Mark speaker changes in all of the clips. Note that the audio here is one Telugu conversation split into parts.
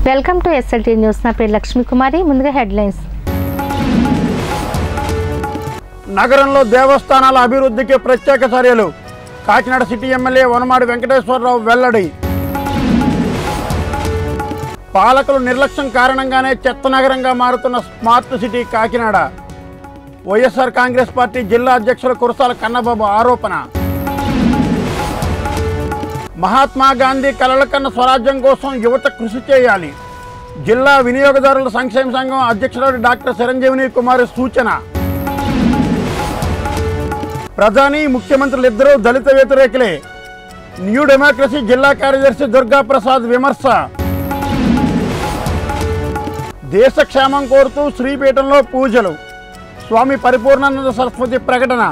Speaker 1: వెల్కమ్ టు ఎస్ఎల్టీ న్యూస్ నా పేరు లక్ష్మీ కుమారి ముందుగా హెడ్లైన్స్
Speaker 2: నగరంలో దేవస్థానాల అభివృద్ధికి ప్రత్యేక చర్యలు కాకినాడ సిటీ ఎమ్మెల్యే వనమాడి వెంకటేశ్వరరావు వెల్లడి పాలకుల నిర్లక్ష్యం కారణంగానే చెత్త నగరంగా మారుతున్న smart city Kakinada YSR Congress party జిల్లా అధ్యక్షుల కురసాల కన్నబాబు ఆరోపణ మహాత్మా గాంధీ కలల కన్న స్వరాజ్యం కోసం యువత కృషి చేయాలి జిల్లా వినియోగదారుల సంక్షేమ సంఘం అధ్యక్షుడు డాక్టర్ చిరంజీవిని కుమారి సూచన ప్రధాని ముఖ్యమంత్రులు ఇద్దరూ దళిత వ్యతిరేకులే న్యూ డెమోక్రసీ జిల్లా కార్యదర్శి దుర్గా ప్రసాద్ విమర్శ దేశ క్షేమం కోరుతూ శ్రీపీఠంలో పూజలు స్వామి పరిపూర్ణానంద సరస్వతి ప్రకటన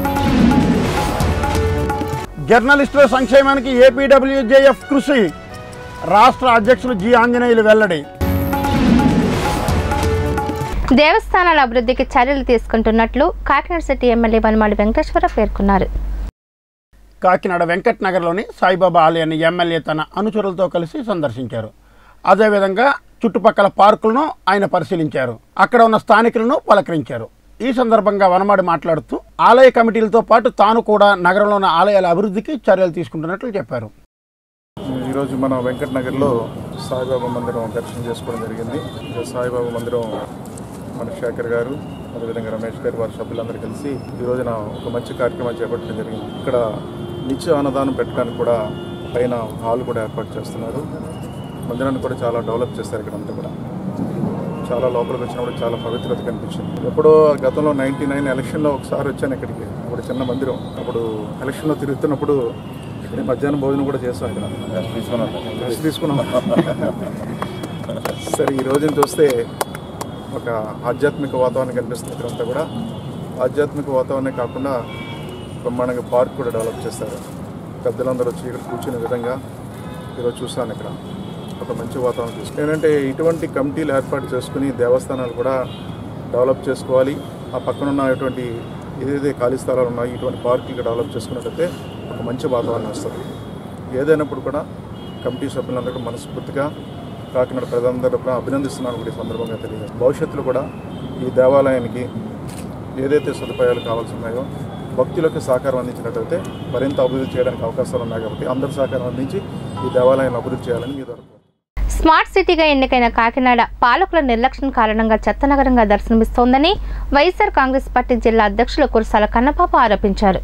Speaker 2: జర్నలిస్టుల సంక్షేమానికి ఏపీడబ్ల్యూజేఎఫ్ కృషి రాష్ట్ర అధ్యక్షులు జి ఆంజనేయులు వెల్లడి
Speaker 1: దేవస్థానాల అభివృద్ధికి చర్యలు తీసుకుంటున్నట్లు కాకినాడ సిటీ ఎమ్మెల్యే వనమాడి వెంకటేశ్వర పేర్కొన్నారు
Speaker 2: కాకినాడ వెంకట్ నగర్లోని సాయిబాబా ఆలయాన్ని ఎమ్మెల్యే తన అనుచరులతో కలిసి సందర్శించారు అదేవిధంగా చుట్టుపక్కల పార్కులను ఆయన పరిశీలించారు అక్కడ ఉన్న స్థానికులను పలకరించారు ఈ సందర్భంగా వనమాడి మాట్లాడుతూ ఆలయ కమిటీలతో పాటు తాను కూడా నగరంలోని ఆలయాల అభివృద్ధికి చర్యలు తీసుకుంటున్నట్లు చెప్పారు
Speaker 3: ఈరోజు మన వెంకట్ నగర్లో సాయిబాబా మందిరం దర్శనం చేసుకోవడం జరిగింది ఈ సాయిబాబా మందిరం మన శేఖర్ గారు అదేవిధంగా రమేష్ గారు వారి సభ్యులందరూ కలిసి ఈ రోజున ఒక మంచి కార్యక్రమం చేపట్టడం జరిగింది ఇక్కడ నిత్య అన్నదానం పెట్టడానికి కూడా పైన హాల్ కూడా ఏర్పాటు చేస్తున్నారు మందిరాన్ని కూడా చాలా డెవలప్ చేస్తారు ఇక్కడ అంతా కూడా చాలా లోపలికి వచ్చినప్పుడు చాలా పవిత్రత కనిపించింది ఎప్పుడో గతంలో నైన్టీ నైన్ ఎలక్షన్లో ఒకసారి వచ్చాను ఇక్కడికి అప్పుడు చిన్న మందిరం అప్పుడు ఎలక్షన్లో తిరుగుతున్నప్పుడు ఇక్కడ మధ్యాహ్నం భోజనం కూడా చేస్తాం ఇక్కడ రెస్ట్ తీసుకున్నాం సరే ఈ రోజున చూస్తే ఒక ఆధ్యాత్మిక వాతావరణం కనిపిస్తుంది ఇక్కడంతా కూడా ఆధ్యాత్మిక వాతావరణమే కాకుండా బ్రహ్మాండంగా పార్క్ కూడా డెవలప్ చేస్తారు పెద్దలందరూ వచ్చి ఇక్కడ కూర్చునే విధంగా ఈరోజు చూస్తాను ఇక్కడ ఒక మంచి వాతావరణం చూస్తాను ఏంటంటే ఇటువంటి కమిటీలు ఏర్పాటు చేసుకుని దేవస్థానాలు కూడా డెవలప్ చేసుకోవాలి ఆ పక్కన ఉన్నటువంటి ఏదైతే ఖాళీ స్థలాలు ఉన్నాయో ఇటువంటి పార్కులు డెవలప్ చేసుకున్నట్టయితే ఒక మంచి వాతావరణం వస్తుంది ఏదైనప్పుడు కూడా కమిటీ సభ్యులందరూ మనస్ఫూర్తిగా కాకినాడ ప్రజలందరూ కూడా అభినందిస్తున్నాను కూడా ఈ సందర్భంగా తెలియదు భవిష్యత్తులో కూడా ఈ దేవాలయానికి ఏదైతే సదుపాయాలు కావాల్సి ఉన్నాయో భక్తులకు సహకారం అందించినట్లయితే మరింత అభివృద్ధి చేయడానికి అవకాశాలు ఉన్నాయి కాబట్టి అందరూ సహకారం అందించి ఈ దేవాలయాన్ని అభివృద్ధి చేయాలని మీ ద్వారా
Speaker 1: స్మార్ట్ సిటీగా ఎన్నికైన కాకినాడ పాలకుల నిర్లక్ష్యం కారణంగా చెత్త నగరంగా దర్శనమిస్తోందని వైఎస్ఆర్ కాంగ్రెస్ పార్టీ జిల్లా అధ్యక్షులు కురసాల కన్నబాబు ఆరోపించారు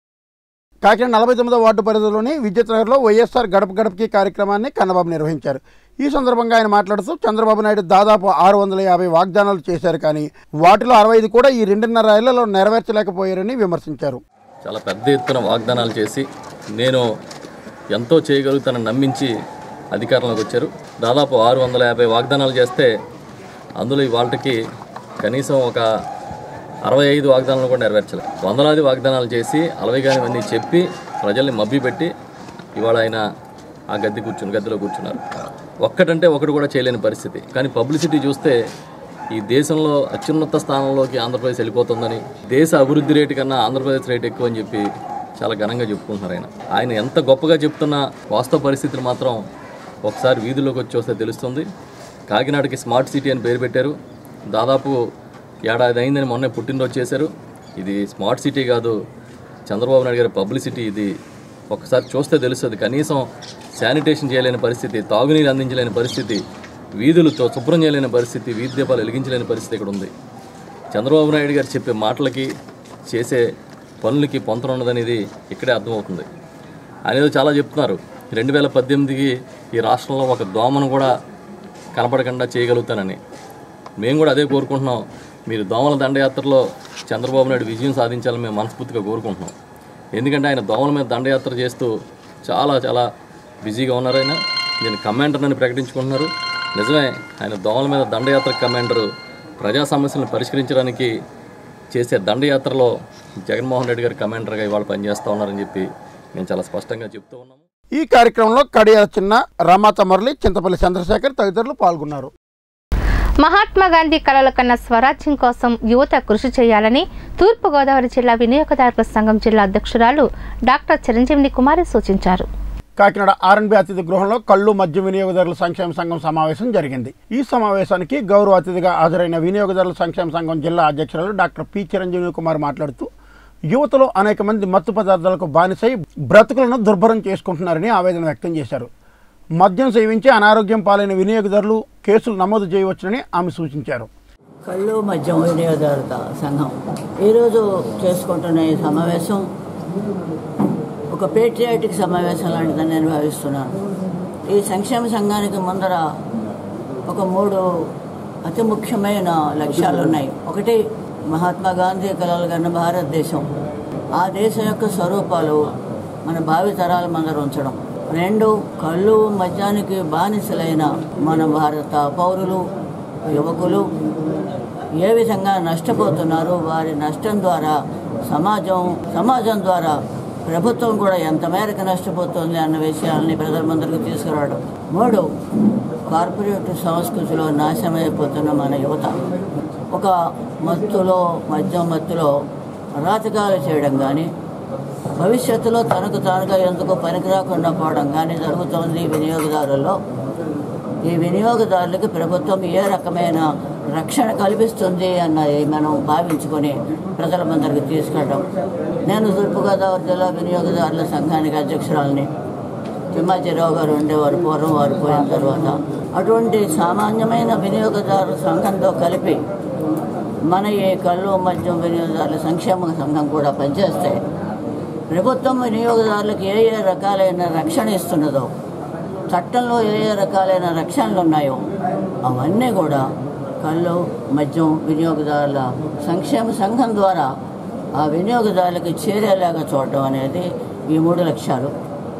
Speaker 2: కాకినాడ నలభై తొమ్మిదో వార్డు పరిధిలోని విద్యుత్ నగర్లో వైఎస్ఆర్ గడప గడపకి కార్యక్రమాన్ని కన్నబాబు నిర్వహించారు ఈ సందర్భంగా ఆయన మాట్లాడుతూ చంద్రబాబు నాయుడు దాదాపు ఆరు వందల యాభై వాగ్దానాలు చేశారు కానీ వాటిలో అరవై ఐదు కూడా ఈ రెండున్నర ఏళ్లలో నెరవేర్చలేకపోయారని విమర్శించారు
Speaker 4: చాలా పెద్ద ఎత్తున వాగ్దానాలు చేసి నేను ఎంతో చేయగలుగుతానని నమ్మించి అధికారంలోకి వచ్చారు దాదాపు ఆరు వందల యాభై వాగ్దానాలు చేస్తే అందులో ఇవాళకి కనీసం ఒక అరవై ఐదు వాగ్దానాలు కూడా నెరవేర్చలేదు వందలాది వాగ్దానాలు చేసి అలవై కాని మంది చెప్పి ప్రజల్ని మభ్యపెట్టి ఇవాళ ఆయన ఆ గద్దె కూర్చుని గద్దెలో కూర్చున్నారు ఒక్కటంటే ఒకటి కూడా చేయలేని పరిస్థితి కానీ పబ్లిసిటీ చూస్తే ఈ దేశంలో అత్యున్నత స్థానంలోకి ఆంధ్రప్రదేశ్ వెళ్ళిపోతుందని దేశ అభివృద్ధి రేటు కన్నా ఆంధ్రప్రదేశ్ రేటు ఎక్కువ అని చెప్పి చాలా ఘనంగా చెప్పుకుంటున్నారు ఆయన ఆయన ఎంత గొప్పగా చెప్తున్న వాస్తవ పరిస్థితులు మాత్రం ఒకసారి వీధుల్లోకి వచ్చి వస్తే తెలుస్తుంది కాకినాడకి స్మార్ట్ సిటీ అని పేరు పెట్టారు దాదాపు ఏడాది అయిందని మొన్నే పుట్టినరోజు చేశారు ఇది స్మార్ట్ సిటీ కాదు చంద్రబాబు నాయుడు గారి పబ్లిసిటీ ఇది ఒకసారి చూస్తే తెలుస్తుంది కనీసం శానిటేషన్ చేయలేని పరిస్థితి తాగునీరు అందించలేని పరిస్థితి వీధులు తో- శుభ్రం చేయలేని పరిస్థితి వీధి దీపాలు వెలిగించలేని పరిస్థితి ఇక్కడ ఉంది చంద్రబాబు నాయుడు గారు చెప్పే మాటలకి చేసే పనులకి పొంతన ఉన్నదనేది ఇక్కడే అర్థమవుతుంది ఆయన ఏదో చాలా చెప్తున్నారు రెండు వేల పద్దెనిమిదికి ఈ రాష్ట్రంలో ఒక దోమను కూడా కనపడకుండా చేయగలుగుతానని మేము కూడా అదే కోరుకుంటున్నాం మీరు దోమల దండయాత్రలో చంద్రబాబు నాయుడు విజయం సాధించాలని మేము మనస్ఫూర్తిగా కోరుకుంటున్నాం ఎందుకంటే ఆయన దోమల మీద దండయాత్ర చేస్తూ చాలా చాలా బిజీగా ఉన్నారు ఆయన నేను కమాండర్ అని ప్రకటించుకుంటున్నారు నిజమే ఆయన దోమల మీద దండయాత్ర కమాండరు ప్రజా సమస్యలను పరిష్కరించడానికి చేసే దండయాత్రలో జగన్మోహన్ రెడ్డి గారు కమాండర్గా ఇవాళ పనిచేస్తూ ఉన్నారని చెప్పి మేము చాలా స్పష్టంగా చెప్తూ ఉన్నాము
Speaker 2: ఈ కార్యక్రమంలో కడియాల చిన్న రమాత మురళి చింతపల్లి చంద్రశేఖర్ తదితరులు పాల్గొన్నారు
Speaker 1: మహాత్మా గాంధీ కలల కన్నా స్వరాజ్యం కోసం యువత కృషి చేయాలని తూర్పుగోదావరి జిల్లా వినియోగదారుల సంఘం జిల్లా అధ్యక్షురాలు డాక్టర్ చిరంజీవిని కుమారి సూచించారు
Speaker 2: కాకినాడ ఆర్ఎన్బి అతిథి గృహంలో కళ్ళు మద్య వినియోగదారుల సంక్షేమ సంఘం సమావేశం జరిగింది ఈ సమావేశానికి గౌరవ అతిథిగా హాజరైన వినియోగదారుల సంక్షేమ సంఘం జిల్లా అధ్యక్షురాలు డాక్టర్ పి చిరంజీవి కుమార్ మాట్లాడుతూ యువతలో అనేక మంది మత్తు పదార్థాలకు బానిసై బ్రతుకులను దుర్భరం చేసుకుంటున్నారని ఆవేదన వ్యక్తం చేశారు మద్యం సేవించి అనారోగ్యం పాలైన వినియోగదారులు కేసులు నమోదు చేయవచ్చునని ఆమె సూచించారు
Speaker 5: కళ్ళు మద్యం వినియోగదారుల సంఘం ఈరోజు చేసుకుంటున్న ఈ సమావేశం ఒక పేట్రియాటిక్ సమావేశం లాంటిదని నేను భావిస్తున్నాను ఈ సంక్షేమ సంఘానికి ముందర ఒక మూడు అతి ముఖ్యమైన లక్ష్యాలు ఉన్నాయి ఒకటి మహాత్మా గాంధీ కలలు కన్న భారతదేశం ఆ దేశం యొక్క స్వరూపాలు మన భావి తరాల ముందర ఉంచడం రెండు కళ్ళు మద్యానికి బానిసలైన మన భారత పౌరులు యువకులు ఏ విధంగా నష్టపోతున్నారు వారి నష్టం ద్వారా సమాజం సమాజం ద్వారా ప్రభుత్వం కూడా ఎంత మేరకు నష్టపోతుంది అన్న విషయాల్ని ప్రజల ముందరికి తీసుకురావడం మూడు కార్పొరేట్ సంస్కృతిలో నాశనమైపోతున్న మన యువత ఒక మత్తులో మద్యం మత్తులో రాతకాలు చేయడం కానీ భవిష్యత్తులో తనకు తానుగా ఎందుకు పనికిరాకుండా పోవడం కానీ జరుగుతోంది ఈ వినియోగదారుల్లో ఈ వినియోగదారులకు ప్రభుత్వం ఏ రకమైన రక్షణ కల్పిస్తుంది అన్నది మనం భావించుకొని ప్రజల ముందరికి తీసుకెళ్ళడం నేను తూర్పుగోదావరి జిల్లా వినియోగదారుల సంఘానికి అధ్యక్షురాలని తిమ్మాజీరావు గారు ఉండేవారు పూర్వం వారు పోయిన తర్వాత అటువంటి సామాన్యమైన వినియోగదారుల సంఘంతో కలిపి మన ఈ కళ్ళు మద్యం వినియోగదారుల సంక్షేమ సంఘం కూడా పనిచేస్తే ప్రభుత్వం వినియోగదారులకు ఏ ఏ రకాలైన రక్షణ ఇస్తున్నదో చట్టంలో ఏ ఏ రకాలైన రక్షణలు ఉన్నాయో అవన్నీ కూడా కళ్ళు మద్యం వినియోగదారుల సంక్షేమ సంఘం ద్వారా ఆ వినియోగదారులకు చేరేలాగా చూడడం అనేది ఈ మూడు లక్ష్యాలు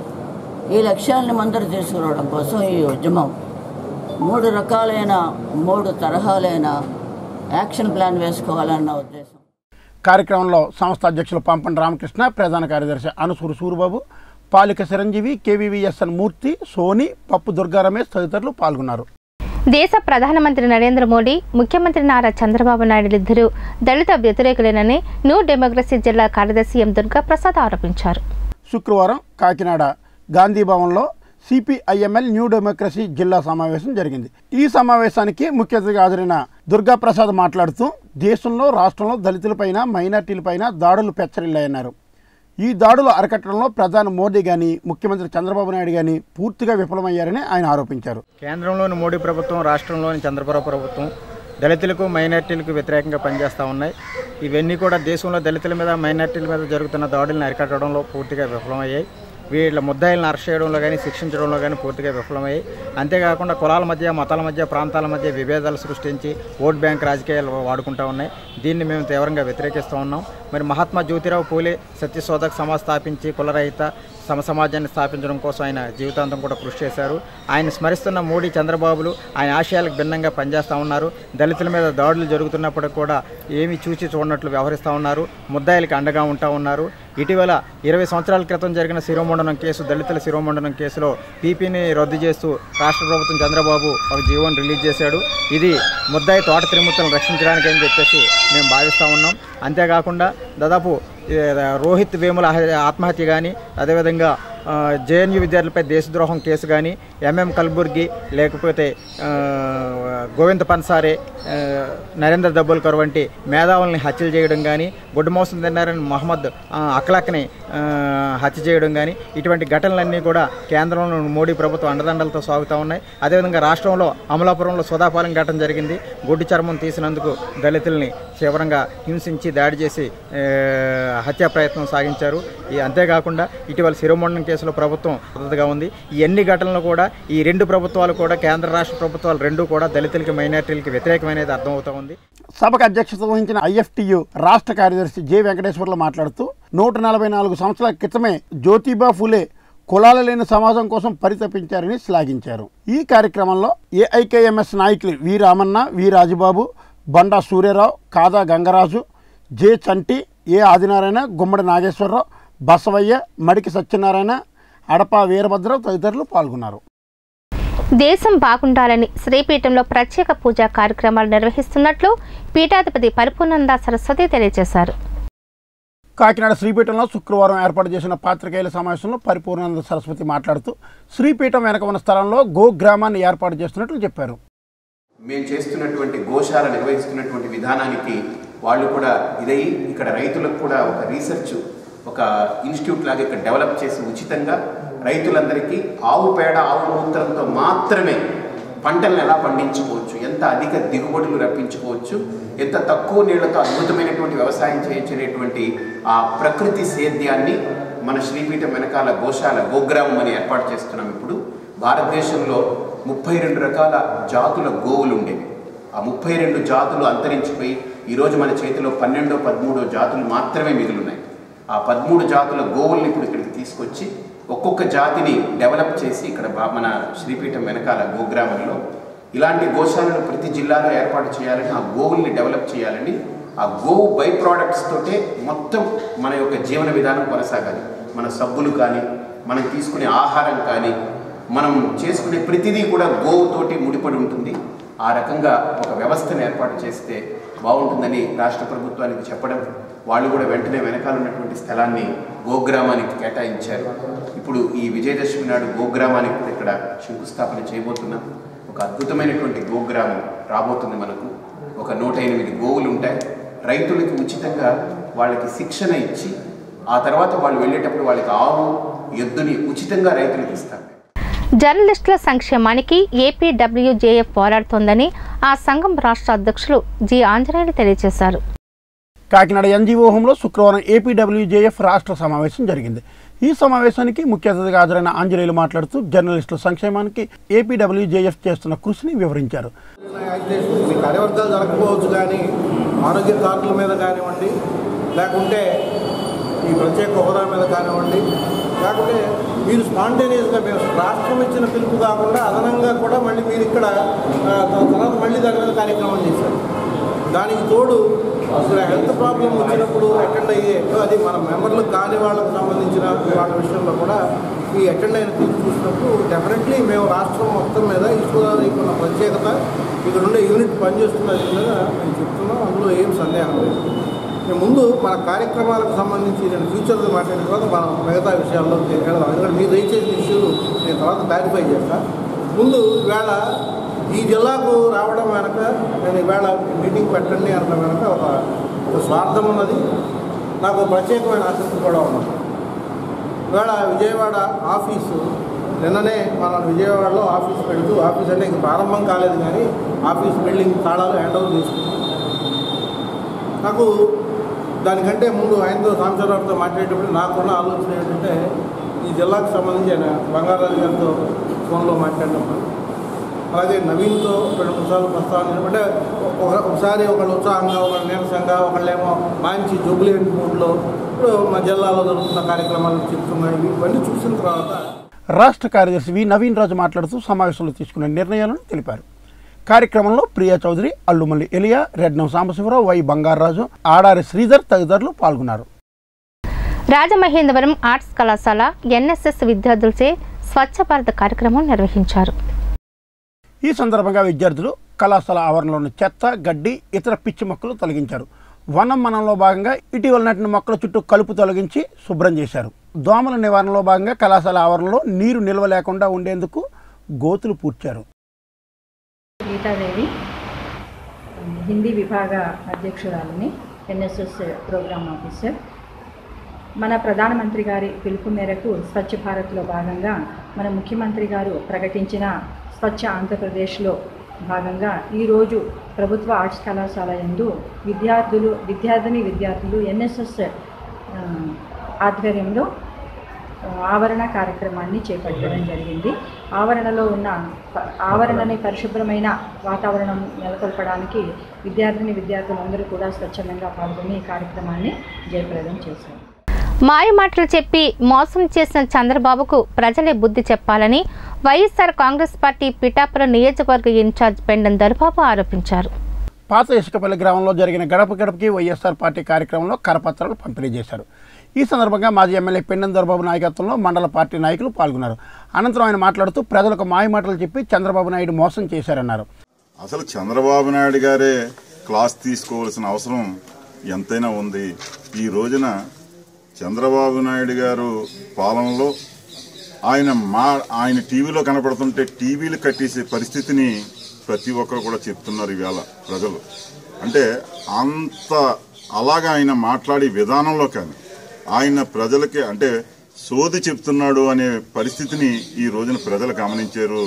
Speaker 5: ఈ లక్ష్యాలను మందరు తీసుకురావడం కోసం ఈ ఉద్యమం మూడు రకాలైన మూడు తరహాలైన యాక్షన్ ప్లాన్ వేసుకోవాలన్న ఉద్దేశం
Speaker 2: కార్యక్రమంలో సంస్థ అధ్యక్షులు పంపన్ రామకృష్ణ ప్రధాన కార్యదర్శి అనుసూరు సూరిబాబు పాలిక చిరంజీవి కేవీవీఎస్ఎన్ మూర్తి సోని పప్పు దుర్గా రమేష్ తదితరులు పాల్గొన్నారు
Speaker 1: దేశ ప్రధానమంత్రి నరేంద్ర మోడీ ముఖ్యమంత్రి నారా చంద్రబాబు నాయుడులిద్దరూ దళిత వ్యతిరేకులేనని న్యూ డెమోక్రసీ జిల్లా కార్యదర్శి ఎం దుర్గా ప్రసాద్ ఆరోపించారు
Speaker 2: శుక్రవారం కాకినాడ గాంధీ భవన్లో సిపిఐఎంఎల్ న్యూ డెమోక్రసీ జిల్లా సమావేశం జరిగింది ఈ సమావేశానికి ముఖ్య అతిథిగా హాజరైన దుర్గా ప్రసాద్ మాట్లాడుతూ దేశంలో రాష్ట్రంలో దళితులపైన మైనార్టీలపైన దాడులు పెచ్చరిల్లాయన్నారు ఈ దాడులు అరికట్టడంలో ప్రధాని మోదీ కానీ ముఖ్యమంత్రి చంద్రబాబు నాయుడు కానీ పూర్తిగా విఫలమయ్యారని ఆయన ఆరోపించారు
Speaker 6: కేంద్రంలోని మోడీ ప్రభుత్వం రాష్ట్రంలోని చంద్రబాబు ప్రభుత్వం దళితులకు మైనార్టీలకు వ్యతిరేకంగా పనిచేస్తూ ఉన్నాయి ఇవన్నీ కూడా దేశంలో దళితుల మీద మైనార్టీల మీద జరుగుతున్న దాడులను అరికట్టడంలో పూర్తిగా విఫలమయ్యాయి వీళ్ళ ముద్దాయిలను అరెస్ట్ చేయడంలో కానీ శిక్షించడంలో కానీ పూర్తిగా విఫలమయ్యాయి అంతేకాకుండా కులాల మధ్య మతాల మధ్య ప్రాంతాల మధ్య విభేదాలు సృష్టించి ఓట్ బ్యాంక్ రాజకీయాలు వాడుకుంటూ ఉన్నాయి దీన్ని మేము తీవ్రంగా వ్యతిరేకిస్తూ ఉన్నాం మరి మహాత్మా జ్యోతిరావు పూలే సత్యశోధక సమాజ్ స్థాపించి కులరహిత సమ సమాజాన్ని స్థాపించడం కోసం ఆయన జీవితాంతం కూడా కృషి చేశారు ఆయన స్మరిస్తున్న మోడీ చంద్రబాబులు ఆయన ఆశయాలకు భిన్నంగా పనిచేస్తూ ఉన్నారు దళితుల మీద దాడులు జరుగుతున్నప్పటికి కూడా ఏమీ చూచి చూడనట్లు వ్యవహరిస్తూ ఉన్నారు ముద్దాయిలకి అండగా ఉంటా ఉన్నారు ఇటీవల ఇరవై సంవత్సరాల క్రితం జరిగిన శిరోమండనం కేసు దళితుల శిరోమండనం కేసులో పీపీని రద్దు చేస్తూ రాష్ట్ర ప్రభుత్వం చంద్రబాబు ఒక జీవోని రిలీజ్ చేశాడు ఇది ముద్దాయి తోట త్రిమూర్తులను రక్షించడానికి అని చెప్పేసి మేము భావిస్తూ ఉన్నాం అంతేకాకుండా దాదాపు ఏ, రోహిత్ వేముల హ- ఆత్మహత్య కానీ అదేవిధంగా ఆ, జేఎన్యూ విద్యార్థులపై దేశద్రోహం కేసు కానీ ఎంఎం కల్బుర్గి లేకపోతే ఆ, గోవింద్ పన్సారే ఆ, నరేంద్ర దబ్బోల్కర్ వంటి మేధావుల్ని హత్యలు చేయడం కానీ గుడ్డమోసం తిన్నారని మహమ్మద్ ఆ, అక్లాక్ని ఆ, హత్య చేయడం కానీ ఇటువంటి ఘటనలన్నీ కూడా కేంద్రంలో మోడీ ప్రభుత్వం అండదండలతో సాగుతూ ఉన్నాయి అదేవిధంగా రాష్ట్రంలో అమలాపురంలో సుధాపాలెం ఘటన జరిగింది గుడ్డి చర్మం తీసినందుకు దళితుల్ని తీవ్రంగా హింసించి దాడి చేసి ఆ, హత్యా ప్రయత్నం సాగించారు ఈ అంతేకాకుండా ఇటీవల శిరోమండలం కేసులో ప్రభుత్వం మద్దతుగా ఉంది ఈ ఎన్ని ఘటనలు కూడా ఈ రెండు ప్రభుత్వాలు కూడా కేంద్ర రాష్ట్ర ప్రభుత్వాలు రెండు కూడా దళితులకి మైనార్టీలకి వ్యతిరేకమైనది అర్థమవుతా ఉంది
Speaker 2: సభకు అధ్యక్షత వహించిన ఐఎఫ్టియు రాష్ట్ర కార్యదర్శి జె వెంకటేశ్వర్లు మాట్లాడుతూ నూట నలభై నాలుగు సంవత్సరాల క్రితమే జ్యోతిబా ఫులే కులాలు లేని సమాజం కోసం పరితపించారని శ్లాఘించారు ఈ కార్యక్రమంలో ఏఐకేఎంఎస్ నాయకులు వి రామన్న వి రాజుబాబు బండా సూర్యరావు కాదా గంగరాజు జె చంటి ఏ ఆదినారాయణ గుమ్మడి నాగేశ్వరరావు బసవయ్య మడికి సత్యనారాయణ అడప వీరభద్రరావు తదితరులు పాల్గొన్నారు
Speaker 1: దేశం బాగుండాలని శ్రీపీఠంలో ప్రత్యేక పూజా కార్యక్రమాలు నిర్వహిస్తున్నట్లు పీఠాధిపతి పరిపూర్ణంద సరస్వతి తెలియజేశారు
Speaker 2: కాకినాడ శ్రీపీఠంలో శుక్రవారం ఏర్పాటు చేసిన పాత్రికేయుల సమావేశంలో పరిపూర్ణానంద సరస్వతి మాట్లాడుతూ శ్రీపీఠం వెనక ఉన్న స్థలంలో గో గ్రామాన్ని ఏర్పాటు చేస్తున్నట్లు చెప్పారు
Speaker 7: మేము చేస్తున్నటువంటి గోశాల నిర్వహిస్తున్నటువంటి విధానానికి వాళ్ళు కూడా ఇదై ఇక్కడ రైతులకు కూడా ఒక రీసెర్చ్ ఒక ఇన్స్టిట్యూట్ లాగా ఇక్కడ డెవలప్ చేసి ఉచితంగా రైతులందరికీ ఆవు పేడ ఆవు మూత్రంతో మాత్రమే పంటలను ఎలా పండించుకోవచ్చు ఎంత అధిక దిగుబడులు రప్పించుకోవచ్చు ఎంత తక్కువ నీళ్లతో అద్భుతమైనటువంటి వ్యవసాయం చేయొచ్చనేటువంటి ఆ ప్రకృతి సేద్యాన్ని మన శ్రీపీఠం వెనకాల గోశాల గోగ్రామం అని ఏర్పాటు చేస్తున్నాం ఇప్పుడు భారతదేశంలో ముప్పై రెండు రకాల జాతుల గోవులు ఉండేవి ఆ ముప్పై రెండు జాతులు అంతరించిపోయి ఈరోజు మన చేతిలో పన్నెండో పదమూడో జాతులు మాత్రమే మిగులున్నాయి ఆ పదమూడు జాతుల గోవుల్ని ఇప్పుడు ఇక్కడికి తీసుకొచ్చి ఒక్కొక్క జాతిని డెవలప్ చేసి ఇక్కడ బా- మన శ్రీపీఠం వెనకాల గోగ్రామంలో ఇలాంటి గోశాలను ప్రతి జిల్లాలో ఏర్పాటు చేయాలని ఆ గోవుల్ని డెవలప్ చేయాలని ఆ గోవు బై ప్రోడక్ట్స్ తోటే మొత్తం మన యొక్క జీవన విధానం కొనసాగాలి మన సబ్బులు కానీ మనం తీసుకునే ఆహారం కానీ మనం చేసుకునే ప్రతిదీ కూడా గోవుతోటి ముడిపడి ఉంటుంది ఆ రకంగా ఒక వ్యవస్థను ఏర్పాటు చేస్తే బాగుంటుందని రాష్ట్ర ప్రభుత్వానికి చెప్పడం వాళ్ళు కూడా వెంటనే వెనకాల ఉన్నటువంటి స్థలాన్ని గోగ్రామానికి కేటాయించారు ఇప్పుడు ఈ విజయదశమి నాడు గోగ్రామానికి కూడా ఇక్కడ శంకుస్థాపన చేయబోతున్నాం ఒక అద్భుతమైనటువంటి గోగ్రామం రాబోతుంది మనకు ఒక నూట ఎనిమిది గోవులు ఉంటాయి రైతులకి ఉచితంగా వాళ్ళకి శిక్షణ ఇచ్చి ఆ తర్వాత వాళ్ళు వెళ్ళేటప్పుడు వాళ్ళకి ఆవు ఎద్దుని ఉచితంగా రైతులకు ఇస్తారు
Speaker 1: జర్నలిస్టుల సంక్షేమానికి ఏపీడబ్ల్యూజేఎఫ్ పోరాడుతోందని ఆ సంఘం రాష్ట్ర అధ్యక్షులు జి ఆంజనేయులు తెలియజేశారు
Speaker 2: కాకినాడ ఎన్జీఓ హోంలో శుక్రవారం ఏపీడబ్ల్యూజేఎఫ్ రాష్ట్ర సమావేశం జరిగింది ఈ సమావేశానికి ముఖ్య అతిథిగా హాజరైన ఆంజనేయులు మాట్లాడుతూ జర్నలిస్టుల సంక్షేమానికి ఏపీడబ్ల్యూజేఎఫ్ చేస్తున్న కృషిని వివరించారు
Speaker 8: ఈ కార్యవర్గాలు జరగకపోవచ్చు కానీ ఆరోగ్య కార్డుల మీద కానివ్వండి లేకుంటే ఈ ప్రత్యేక హోదా మీద కానివ్వండి లేకుంటే మీరు స్పాంటేనియస్గా మేము రాష్ట్రం ఇచ్చిన పిలుపు కాకుండా అదనంగా కూడా మళ్ళీ మీరు ఇక్కడ ఆ, త- తర్వాత మళ్ళీ దాని మీద కార్యక్రమం చేశారు దానికి తోడు అసలు హెల్త్ ప్రాబ్లం వచ్చినప్పుడు అటెండ్ అయ్యే అది మన మెంబర్లకు కాని వాళ్ళకు సంబంధించిన వాళ్ళ విషయంలో కూడా ఈ అటెండ్ అయిన తీర్పు చూసినప్పుడు డెఫినెట్లీ మేము రాష్ట్రం మొత్తం మీద ఈశ్వరానికి ఉన్న ప్రత్యేకత ఇక్కడ ఉండే యూనిట్ పనిచేస్తున్నది మీద మేము చెప్తున్నాం అందులో ఏం సందేహం లేదు మేము ముందు మన కార్యక్రమాలకు సంబంధించి నేను ఫ్యూచర్లో మాట్లాడిన తర్వాత మనం మిగతా విషయాల్లో వెళ్దాం ఎందుకంటే మీరు దయచేసిన ఇష్యూలు నేను తర్వాత క్లారిఫై చేస్తాను ముందు ఈవేళ ఈ జిల్లాకు రావడం వెనక నేను ఈవేళ మీటింగ్ పెట్టండి అనడం వెనక ఒక ఒక స్వార్థం ఉన్నది నాకు ప్రత్యేకమైన ఆసక్తి కూడా ఉన్నది ఇవాళ విజయవాడ ఆఫీసు నిన్ననే మనం విజయవాడలో ఆఫీస్ పెడుతూ ఆఫీస్ అంటే ఇంక ప్రారంభం కాలేదు కానీ ఆఫీస్ బిల్డింగ్ తాళాలు హ్యాండ్ ఓవర్ చేసుకున్నాం నాకు దానికంటే ముందు ఆయనతో సాంబశివరావుతో మాట్లాడేటప్పుడు నాకున్న ఆలోచన ఏంటంటే ఈ జిల్లాకు సంబంధించి ఆయన బంగారాజు గారితో ఫోన్లో మాట్లాడినప్పుడు అలాగే నవీన్తో రెండు మూడు సార్లు ప్రస్తావన అంటే ఒక ఒకసారి ఒకళ్ళు ఉత్సాహంగా ఒకళ్ళు నీరసంగా ఒకళ్ళేమో మంచి జూబ్లియంట్ మూడ్లో ఇప్పుడు మా జిల్లాలో జరుగుతున్న కార్యక్రమాలు చెప్తున్నాయి ఇవన్నీ చూసిన తర్వాత
Speaker 2: రాష్ట్ర కార్యదర్శి వి నవీన్ రాజు మాట్లాడుతూ సమావేశంలో తీసుకున్న నిర్ణయాలను తెలిపారు కార్యక్రమంలో ప్రియా చౌదరి అల్లుమల్లి ఎలియా రెడ్నం సాంబశివరావు వై బంగారరాజు ఆడారి శ్రీధర్ తదితరులు పాల్గొన్నారు
Speaker 1: రాజమహేంద్రవరం ఆర్ట్స్ కళాశాల ఎన్ఎస్ఎస్ విద్యార్థులచే స్వచ్ఛ భారత్ కార్యక్రమం నిర్వహించారు
Speaker 2: ఈ సందర్భంగా విద్యార్థులు కళాశాల ఆవరణలోని చెత్త గడ్డి ఇతర పిచ్చి మొక్కలు తొలగించారు వనం మనంలో భాగంగా ఇటీవల నాటిన మొక్కల చుట్టూ కలుపు తొలగించి శుభ్రం చేశారు దోమల నివారణలో భాగంగా కళాశాల ఆవరణలో నీరు నిల్వ లేకుండా ఉండేందుకు గోతులు పూడ్చారు
Speaker 9: గీతాదేవి హిందీ విభాగ అధ్యక్షురాలని ఎన్ఎస్ఎస్ ప్రోగ్రామ్ ఆఫీసర్ మన ప్రధానమంత్రి గారి పిలుపు మేరకు స్వచ్ఛ భారత్లో భాగంగా మన ముఖ్యమంత్రి గారు ప్రకటించిన స్వచ్ఛ ఆంధ్రప్రదేశ్లో భాగంగా ఈరోజు ప్రభుత్వ ఆర్ట్స్ కళాశాల యందు విద్యార్థులు విద్యార్థిని విద్యార్థులు ఎన్ఎస్ఎస్ ఆ, ఆధ్వర్యంలో ఆ, ఆవరణ కార్యక్రమాన్ని చేపట్టడం జరిగింది ఆవరణలో ఉన్న ప- ఆవరణని పరిశుభ్రమైన వాతావరణం నెలకొల్పడానికి విద్యార్థిని విద్యార్థులందరూ కూడా స్వచ్ఛందంగా పాల్గొని ఈ కార్యక్రమాన్ని జయప్రదం చేశారు
Speaker 1: మాయ మాటలు చెప్పి మోసం చేసిన చంద్రబాబుకు ప్రజలే బుద్ధి చెప్పాలని వైఎస్ఆర్ కాంగ్రెస్ పార్టీ పిఠాపురం నియోజకవర్గ ఇన్ఛార్జ్ పెండం దొరబాబు ఆరోపించారు
Speaker 2: పాత ఇసుకపల్లి గ్రామంలో జరిగిన గడప గడపకి వైఎస్ఆర్ పార్టీ కార్యక్రమంలో కరపత్రాలు పంపిణీ చేశారు ఈ సందర్భంగా మాజీ ఎమ్మెల్యే పెండెం దొరబాబు నాయకత్వంలో మండల పార్టీ నాయకులు పాల్గొన్నారు అనంతరం ఆయన మాట్లాడుతూ ప్రజలకు మాయ మాటలు చెప్పి చంద్రబాబు నాయుడు మోసం చేశారన్నారు
Speaker 10: అసలు చంద్రబాబు నాయుడు గారే క్లాస్ తీసుకోవాల్సిన అవసరం ఎంతైనా ఉంది ఈ రోజున చంద్రబాబు నాయుడు గారు పాలనలో ఆయన మా ఆయన టీవీలో కనపడుతుంటే టీవీలు కట్టేసే పరిస్థితిని ప్రతి ఒక్కరు కూడా చెప్తున్నారు ఈవేళ ప్రజలు అంటే అంత అలాగా ఆయన మాట్లాడే విధానంలో కానీ ఆయన ప్రజలకి అంటే సోది చెప్తున్నాడు అనే పరిస్థితిని ఈ రోజున ప్రజలు గమనించారు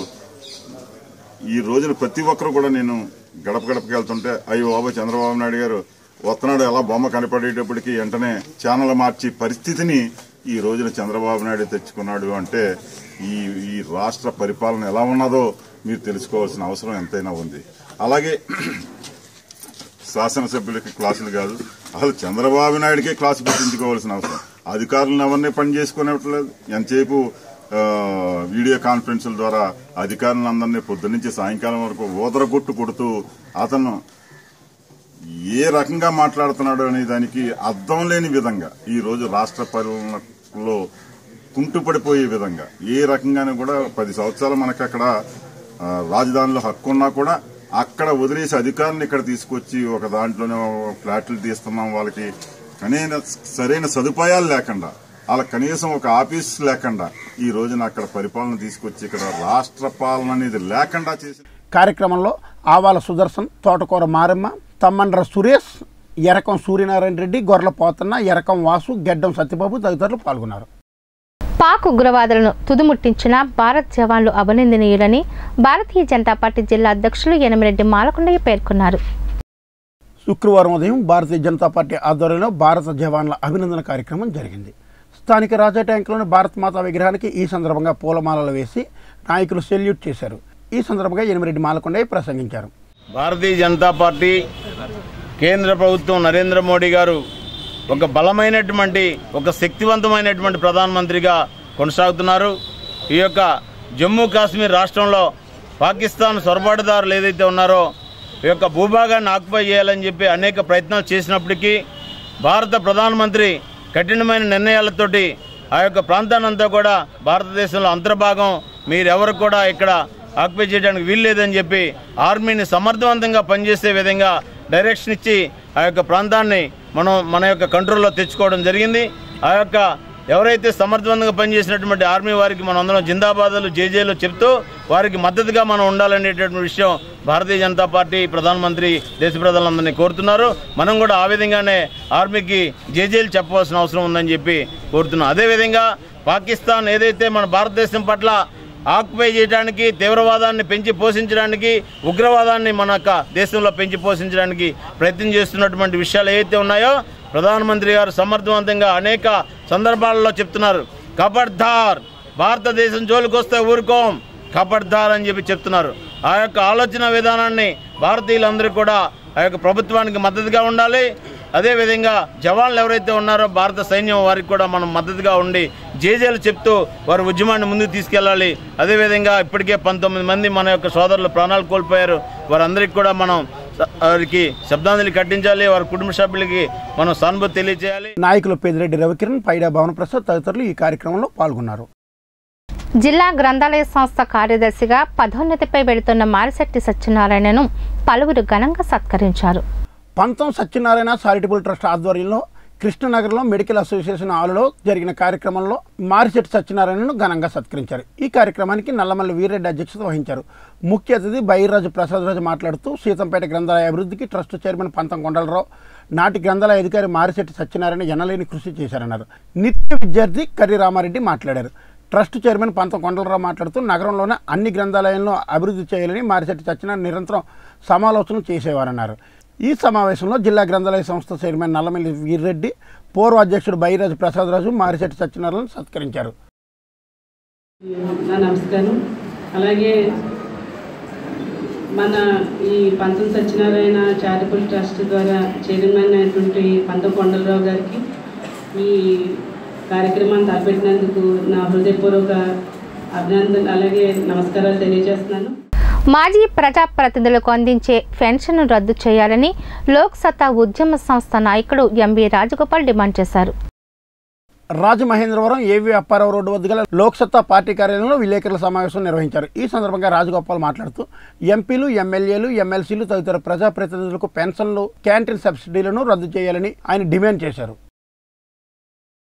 Speaker 10: ఈ రోజున ప్రతి ఒక్కరు కూడా నేను గడప గడపకి వెళ్తుంటే అయ్యో బాబు చంద్రబాబు నాయుడు గారు వస్తున్నాడు ఎలా బొమ్మ కనపడేటప్పటికి వెంటనే ఛానల్ మార్చి పరిస్థితిని ఈ రోజున చంద్రబాబు నాయుడు తెచ్చుకున్నాడు అంటే ఈ ఈ రాష్ట్ర పరిపాలన ఎలా ఉన్నదో మీరు తెలుసుకోవాల్సిన అవసరం ఎంతైనా ఉంది అలాగే శాసనసభ్యులకి క్లాసులు కాదు అసలు చంద్రబాబు నాయుడికే క్లాసు పెట్టించుకోవాల్సిన అవసరం అధికారులను ఎవరిని పని చేసుకునేట్లేదు ఎంతసేపు ఆ, వీడియో కాన్ఫరెన్సుల ద్వారా అధికారులందరినీ పొద్దున్నుంచి సాయంకాలం వరకు ఊదరగొట్టు కొడుతూ అతను ఏ రకంగా మాట్లాడుతున్నాడు అనే దానికి అర్థం లేని విధంగా ఈ రోజు రాష్ట్ర పరిపాలనలో కుంటుపడిపోయే విధంగా ఏ రకంగానూ కూడా పది సంవత్సరాలు మనకు అక్కడ ఆ, రాజధానిలో హక్కు ఉన్నా కూడా అక్కడ వదిలేసి అధికారులను ఇక్కడ తీసుకొచ్చి ఒక దాంట్లోనే ఫ్లాట్లు తీస్తున్నాం వాళ్ళకి కనీన సరైన సదుపాయాలు లేకుండా వాళ్ళ కనీసం ఒక ఆఫీస్ లేకుండా ఈ రోజున అక్కడ పరిపాలన తీసుకొచ్చి ఇక్కడ రాష్ట్ర పాలన అనేది లేకుండా చేసి
Speaker 2: కార్యక్రమంలో ఆవాల సుదర్శన్ తోటకూర మారమ్మ తమ్మండ్ర సురేష్ ఎరకం సూర్యనారాయణ రెడ్డి గొర్రెల పోతన్న ఎరకం వాసు గెడ్డం సత్యబాబు తదితరులు పాల్గొన్నారు
Speaker 1: పాక్ ఉగ్రవాదులను తుదుముట్టించిన భారత్ జవాన్లు అభినందనీయులని భారతీయ జనతా పార్టీ జిల్లా అధ్యక్షులు యనమిరెడ్డి మాలకొండయ్య పేర్కొన్నారు
Speaker 2: శుక్రవారం ఉదయం భారతీయ జనతా పార్టీ ఆధ్వర్యంలో భారత జవాన్ల అభినందన కార్యక్రమం జరిగింది స్థానిక రాజా ట్యాంకులోని భారత్ మాతా విగ్రహానికి ఈ సందర్భంగా పూలమాలలు వేసి నాయకులు సెల్యూట్ చేశారు ఈ సందర్భంగా ఎనిమిరెడ్డి మాలకొండయ్య ప్రసంగించారు
Speaker 11: భారతీయ జనతా పార్టీ కేంద్ర ప్రభుత్వం నరేంద్ర మోడీ గారు ఒక బలమైనటువంటి ఒక శక్తివంతమైనటువంటి ప్రధానమంత్రిగా కొనసాగుతున్నారు ఈ యొక్క జమ్మూ కాశ్మీర్ రాష్ట్రంలో పాకిస్తాన్ సొరబాటుదారులు ఏదైతే ఉన్నారో ఈ యొక్క భూభాగాన్ని ఆక్యుపై చేయాలని చెప్పి అనేక ప్రయత్నాలు చేసినప్పటికీ భారత ప్రధానమంత్రి కఠినమైన నిర్ణయాలతోటి ఆ యొక్క ప్రాంతాన్నంతా కూడా భారతదేశంలో అంతర్భాగం మీరెవరు కూడా ఇక్కడ ఆక్యుపై చేయడానికి వీల్లేదని చెప్పి ఆర్మీని సమర్థవంతంగా పనిచేసే విధంగా డైరెక్షన్ ఇచ్చి ఆ యొక్క ప్రాంతాన్ని మనం మన యొక్క కంట్రోల్లో తెచ్చుకోవడం జరిగింది ఆ యొక్క ఎవరైతే సమర్థవంతంగా పనిచేసినటువంటి ఆర్మీ వారికి మనం అందరం జిందాబాదులు జేజేలు చెప్తూ వారికి మద్దతుగా మనం ఉండాలనేటటువంటి విషయం భారతీయ జనతా పార్టీ ప్రధానమంత్రి దేశ ప్రజలందరినీ కోరుతున్నారు మనం కూడా ఆ విధంగానే ఆర్మీకి జేజేలు చెప్పవలసిన అవసరం ఉందని చెప్పి కోరుతున్నాం అదేవిధంగా పాకిస్తాన్ ఏదైతే మన భారతదేశం పట్ల ఆక్యుపై చేయడానికి తీవ్రవాదాన్ని పెంచి పోషించడానికి ఉగ్రవాదాన్ని మన యొక్క దేశంలో పెంచి పోషించడానికి ప్రయత్నం చేస్తున్నటువంటి విషయాలు ఏవైతే ఉన్నాయో ప్రధానమంత్రి గారు సమర్థవంతంగా అనేక సందర్భాలలో చెప్తున్నారు కబడ్దార్ భారతదేశం జోలికొస్తే ఊరుకోం కబడ్దార్ అని చెప్పి చెప్తున్నారు ఆ యొక్క ఆలోచన విధానాన్ని భారతీయులందరూ కూడా ఆ యొక్క ప్రభుత్వానికి మద్దతుగా ఉండాలి అదేవిధంగా జవాన్లు ఎవరైతే ఉన్నారో భారత సైన్యం వారికి కూడా మనం మద్దతుగా ఉండి జేజేలు చెప్తూ వారి ఉద్యమాన్ని ముందుకు తీసుకెళ్ళాలి అదేవిధంగా ఇప్పటికే పంతొమ్మిది మంది మన యొక్క సోదరులు ప్రాణాలు కోల్పోయారు వారందరికీ కూడా మనం స- వారికి శబ్దాంజలి కట్టించాలి వారి కుటుంబ సభ్యులకి మనం సానుభూతి తెలియజేయాలి
Speaker 2: నాయకులు పెద్దిరెడ్డి రవికిరణ్ పైడా భవన ప్రసాద్ తదితరులు ఈ కార్యక్రమంలో పాల్గొన్నారు
Speaker 1: జిల్లా గ్రంథాలయ సంస్థ కార్యదర్శిగా పదోన్నతిపై వెళుతున్న మారిశెట్టి సత్యనారాయణను పలువురు ఘనంగా సత్కరించారు
Speaker 2: పంతం సత్యనారాయణ చారిటబుల్ ట్రస్ట్ ఆధ్వర్యంలో కృష్ణనగర్లో మెడికల్ అసోసియేషన్ హాలులో జరిగిన కార్యక్రమంలో మారిశెట్టి సత్యనారాయణను ఘనంగా సత్కరించారు ఈ కార్యక్రమానికి నల్లమల్లి వీరెడ్డి అధ్యక్షత వహించారు ముఖ్య అతిథి బైర్రాజు ప్రసాదరాజు మాట్లాడుతూ సీతంపేట గ్రంథాలయ అభివృద్ధికి ట్రస్ట్ చైర్మన్ పంతం కొండలరావు నాటి గ్రంథాలయ అధికారి మారిశెట్టి సత్యనారాయణ ఎనలేని కృషి చేశారన్నారు నిత్య విద్యార్థి కర్రి రామారెడ్డి మాట్లాడారు ట్రస్ట్ చైర్మన్ పంతం కొండలరావు మాట్లాడుతూ నగరంలోని అన్ని గ్రంథాలయాలను అభివృద్ధి చేయాలని మారిశెట్టి సత్యనారాయణ నిరంతరం సమాలోచనలు చేసేవారన్నారు ఈ సమావేశంలో జిల్లా గ్రంథాలయ సంస్థ చైర్మన్ నల్లమల్లి వీర్రెడ్డి పూర్వ అధ్యక్షుడు బైరాజు ప్రసాదరాజు మారిశెట్టి సత్యనారాయణ సత్కరించారు
Speaker 12: నా నమస్కారం అలాగే మన ఈ పంతం సత్యనారాయణ చారిటబుల్ ట్రస్ట్ ద్వారా చైర్మన్ అయినటువంటి పంతం కొండలరావు గారికి ఈ కార్యక్రమాన్ని తలపెట్టినందుకు నా హృదయపూర్వక అభినందన అలాగే నమస్కారాలు తెలియజేస్తున్నాను
Speaker 1: మాజీ ప్రజాప్రతినిధులకు అందించే పెన్షన్ను రద్దు చేయాలని లోక్ సత్తా ఉద్యమ సంస్థ నాయకుడు ఎంవి రాజగోపాల్ డిమాండ్ చేశారు
Speaker 2: రాజమహేంద్రవరం ఏవి అప్పారావు రోడ్డు వద్ద గల లోక్సత్తా పార్టీ కార్యాలయంలో విలేకరుల సమావేశం నిర్వహించారు ఈ సందర్భంగా రాజగోపాల్ మాట్లాడుతూ ఎంపీలు ఎమ్మెల్యేలు ఎమ్మెల్సీలు తదితర ప్రజాప్రతినిధులకు పెన్షన్లు క్యాంటీన్ సబ్సిడీలను రద్దు చేయాలని ఆయన డిమాండ్ చేశారు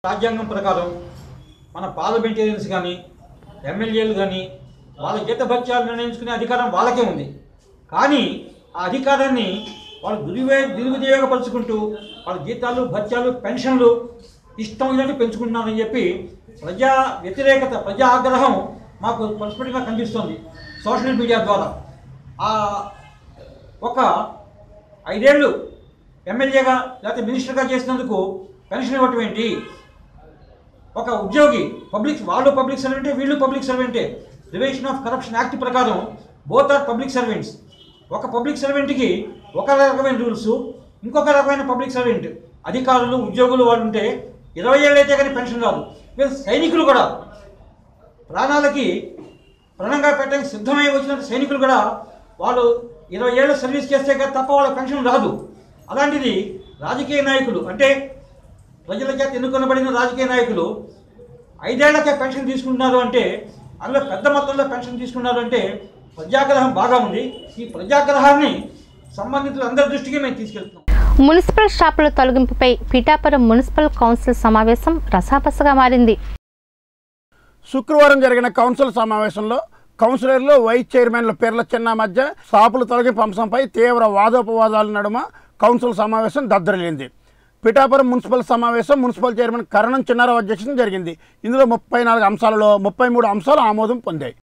Speaker 13: రాజ్యాంగం ప్రకారం మన పార్లమెంటేరియన్స్ కానీ ఎమ్మెల్యేలు కానీ వాళ్ళ జీతభత్యాలు నిర్ణయించుకునే అధికారం వాళ్ళకే ఉంది కానీ ఆ అధికారాన్ని వాళ్ళు దుర్వే దుర్వినియోగపరుచుకుంటూ వాళ్ళ జీతాలు భత్యాలు పెన్షన్లు ఇష్టం ఉన్నట్టు పెంచుకుంటున్నారని చెప్పి ప్రజా వ్యతిరేకత ప్రజా ఆగ్రహం మాకు స్పష్టంగా కనిపిస్తుంది సోషల్ మీడియా ద్వారా ఆ ఒక ఐదేళ్ళు ఎమ్మెల్యేగా లేకపోతే మినిస్టర్గా చేసినందుకు పెన్షన్ ఇవ్వటం ఏంటి ఒక ఉద్యోగి పబ్లిక్ వాళ్ళు పబ్లిక్ సర్వెంటే వీళ్ళు పబ్లిక్ సర్వెంటే రివేషన్ ఆఫ్ కరప్షన్ యాక్ట్ ప్రకారం బోత్ ఆర్ పబ్లిక్ సర్వెంట్స్ ఒక పబ్లిక్ సర్వెంట్కి ఒక రకమైన రూల్స్ ఇంకొక రకమైన పబ్లిక్ సర్వెంట్ అధికారులు ఉద్యోగులు వాళ్ళు ఉంటే ఇరవై ఏళ్ళు అయితే కానీ పెన్షన్ రాదు వీళ్ళు సైనికులు కూడా ప్రాణాలకి ప్రాణంగా పెట్టడానికి సిద్ధమై వచ్చిన సైనికులు కూడా వాళ్ళు ఇరవై ఏళ్ళు సర్వీస్ చేస్తే కదా తప్ప వాళ్ళ పెన్షన్ రాదు అలాంటిది రాజకీయ నాయకులు అంటే ప్రజల చేత ఎన్నుకొనబడిన రాజకీయ నాయకులు ఐదేళ్లకే పెన్షన్ తీసుకుంటున్నారు అంటే అందులో పెద్ద మొత్తంలో పెన్షన్ తీసుకున్నారు అంటే ప్రజాగ్రహం బాగా ఉంది ఈ ప్రజాగ్రహాన్ని సంబంధితులు అందరి దృష్టికి మేము తీసుకెళ్తున్నాం
Speaker 1: మున్సిపల్ షాపుల తొలగింపుపై పిఠాపురం మున్సిపల్ కౌన్సిల్ సమావేశం రసాబసగా మారింది
Speaker 2: శుక్రవారం జరిగిన కౌన్సిల్ సమావేశంలో కౌన్సిలర్లు వైస్ చైర్మన్ల పేర్ల చిన్న మధ్య షాపుల తొలగింపు అంశంపై తీవ్ర వాదోపవాదాల నడుమ కౌన్సిల్ సమావేశం దద్దరిల్లింది పిఠాపురం మున్సిపల్ సమావేశం మున్సిపల్ చైర్మన్ కరణం చిన్నారావు అధ్యక్షతన జరిగింది ఇందులో ముప్పై నాలుగు అంశాలలో ముప్పై మూడు అంశాలు ఆమోదం పొందాయి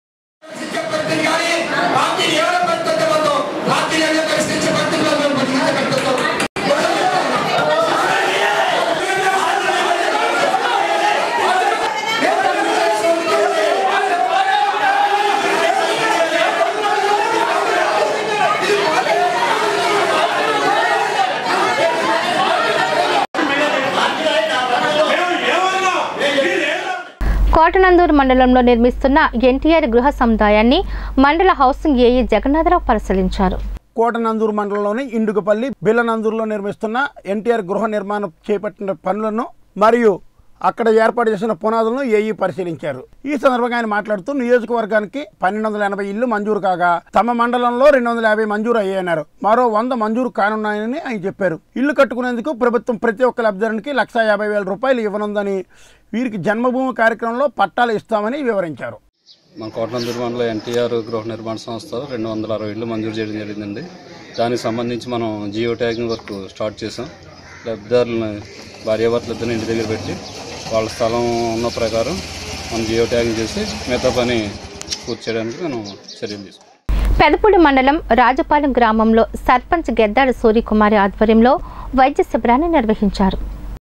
Speaker 1: కోటనందూరు మండలంలో నిర్మిస్తున్న ఎన్టీఆర్ గృహ సముదాయాన్ని మండల హౌసింగ్ ఏఈ జగన్నాథరావు పరిశీలించారు
Speaker 2: కోటనందూరు మండలంలోని ఇండుగుపల్లి బిల్లనందూరులో నిర్మిస్తున్న ఎన్టీఆర్ గృహ నిర్మాణం చేపట్టిన పనులను మరియు అక్కడ ఏర్పాటు చేసిన పునాదులను ఏఈ పరిశీలించారు ఈ సందర్భంగా ఆయన మాట్లాడుతూ నియోజకవర్గానికి పన్నెండు వందల ఎనభై ఇల్లు మంజూరు కాగా తమ మండలంలో రెండు వందల యాభై మంజూరు అయ్యాయన్నారు మరో వంద మంజూరు కానున్నాయని ఆయన చెప్పారు ఇల్లు కట్టుకునేందుకు ప్రభుత్వం ప్రతి ఒక్క లబ్ధిదారునికి లక్ష యాభై వేల రూపాయలు ఇవ్వనుందని వీరికి జన్మభూమి కార్యక్రమంలో పట్టాలు ఇస్తామని వివరించారు
Speaker 14: మన కోటనందూరు మండలం ఎన్టీఆర్ గృహ నిర్మాణ సంస్థ రెండు వందల అరవై ఇళ్ళు మంజూరు చేయడం జరిగిందండి దానికి సంబంధించి మనం జియో ట్యాగింగ్ వర్క్ స్టార్ట్ చేసాం లబ్ధిదారులను భార్యాభర్తలు ఇద్దరిని ఇంటి దగ్గర పెట్టి వాళ్ళ స్థలం ఉన్న ప్రకారం మనం జియో ట్యాగింగ్ చేసి మిగతా పని పూర్తి చేయడానికి మనం చర్యలు తీసుకున్నాం
Speaker 1: పెదపూడి మండలం రాజపాలెం గ్రామంలో సర్పంచ్ గెద్దాడి సూర్యకుమారి ఆధ్వర్యంలో వైద్య శిబిరాన్ని నిర్వహించారు